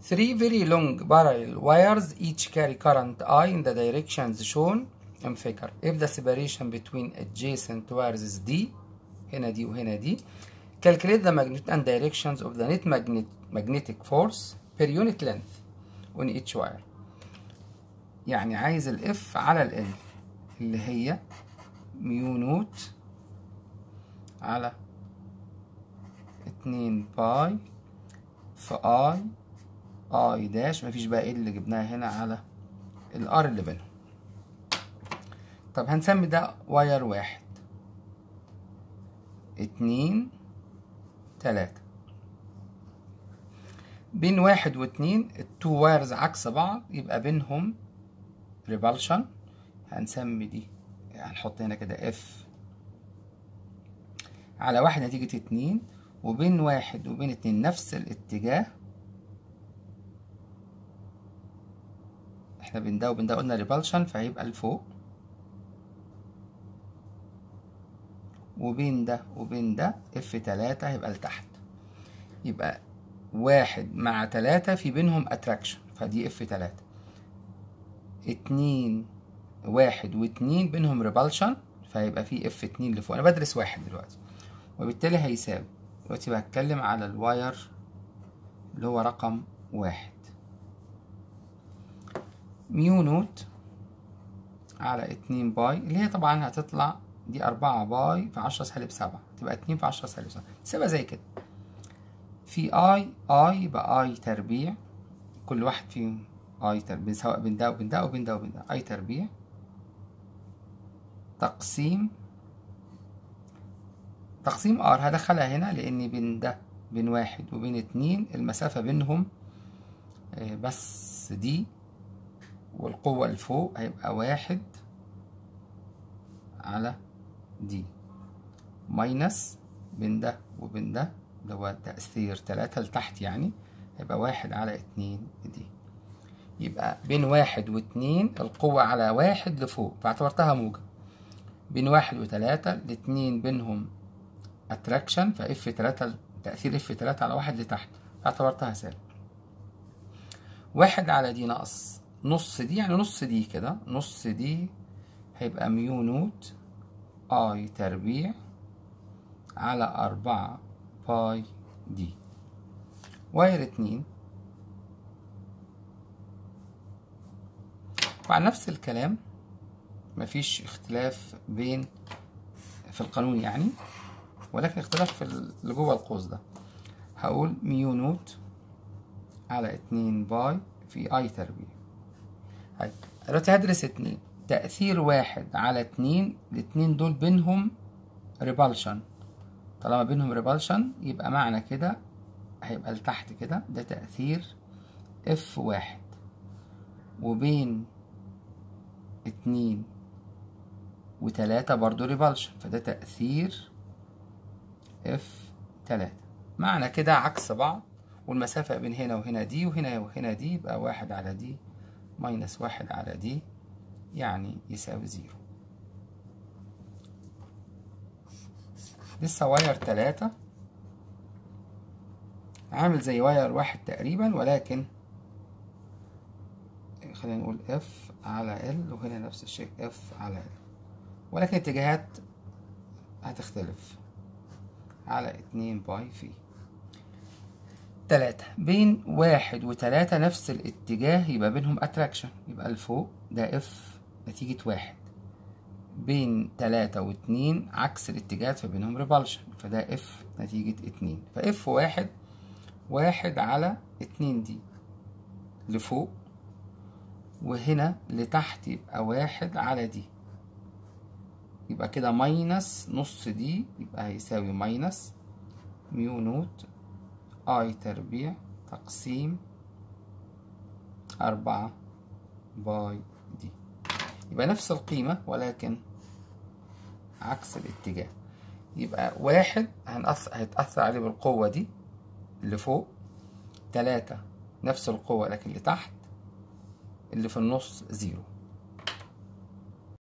Three very long parallel wires each carry current I in the directions shown in figure. If the separation between adjacent wires is D هنا دي وهنا دي calculate the magnitude and directions of the net magnet magnetic force per unit length on each wire. يعني عايز الاف على ال اللي هي ميو نوت على اتنين باي في اي اي داش مفيش بقى ايه اللي جبناها هنا على الار اللي بينهم طب هنسمي ده واير واحد اتنين تلاتة بين واحد واتنين التو وايرز عكس بعض يبقى بينهم ريبالشن هنسمي دي هنحط هنا كده اف على واحد نتيجة اتنين وبين واحد وبين اتنين نفس الاتجاه احنا بين ده وبين ده قلنا ريبالشن فهيبقى لفوق وبين ده وبين ده اف تلاتة هيبقى لتحت يبقى واحد مع تلاتة في بينهم اتراكشن فدي اف تلاتة اتنين واحد واتنين بينهم ريبالشن فهيبقى في اف اتنين لفوق انا بدرس واحد دلوقتي وبالتالي هيساوي دلوقتي بتكلم على الواير اللي هو رقم واحد ميو نوت على اتنين باي اللي هي طبعا هتطلع دي أربعة باي في عشرة سالب سبعة تبقى اتنين في عشرة سالب سبعة تسيبها زي كده في اي اي يبقى اي تربيع كل واحد فيهم اي تربيع سواء بين ده وبين ده وبين ده وبين ده اي تربيع تقسيم تقسيم ار هدخلها هنا لان بين ده بين واحد وبين اتنين المسافة بينهم بس دي والقوة اللي فوق هيبقى واحد على دي ماينس بين ده وبين ده اللي هو تأثير تلاتة لتحت يعني هيبقى واحد على اتنين دي يبقى بين واحد واتنين القوة على واحد لفوق فاعتبرتها موجب بين واحد وتلاتة الاتنين بينهم اتراكشن فاف تلاتة تأثير اف تلاتة على واحد لتحت فاعتبرتها سالب واحد على دي ناقص نص دي يعني نص دي كده نص دي هيبقى ميو نوت اي تربيع على أربعة باي دي واير اتنين وعلى نفس الكلام مفيش اختلاف بين في القانون يعني ولكن اختلاف في اللي جوه القوس ده هقول ميو نوت على اتنين باي في اي تربيع هاي دلوقتي هدرس اتنين تأثير واحد على اتنين الاتنين دول بينهم ريبالشن طالما بينهم ريبالشن يبقى معنى كده هيبقى لتحت كده ده تأثير اف واحد وبين اتنين وتلاتة برضو ريبالشن فده تأثير اف تلاتة معنى كده عكس بعض والمسافة بين هنا وهنا دي وهنا وهنا دي يبقى واحد على دي ماينس واحد على دي يعني يساوي زيرو لسه واير تلاتة عامل زي واير واحد تقريبا ولكن خلينا نقول اف على ال وهنا نفس الشيء اف على ال ولكن اتجاهات هتختلف على اتنين باي في تلاتة بين واحد وتلاتة نفس الاتجاه يبقى بينهم اتراكشن يبقى الفوق ده اف نتيجة واحد بين تلاتة واتنين عكس الاتجاهات فبينهم ريبالشن فده اف نتيجة اتنين فاف واحد واحد على اتنين دي لفوق وهنا لتحت يبقى واحد على دي يبقى كده ماينس نص دي يبقى هيساوي ماينس ميو نوت اي تربيع تقسيم أربعة باي دي يبقى نفس القيمة ولكن عكس الاتجاه يبقى واحد هنأثر هيتأثر عليه بالقوة دي اللي فوق تلاتة نفس القوة لكن اللي تحت اللي في النص زيرو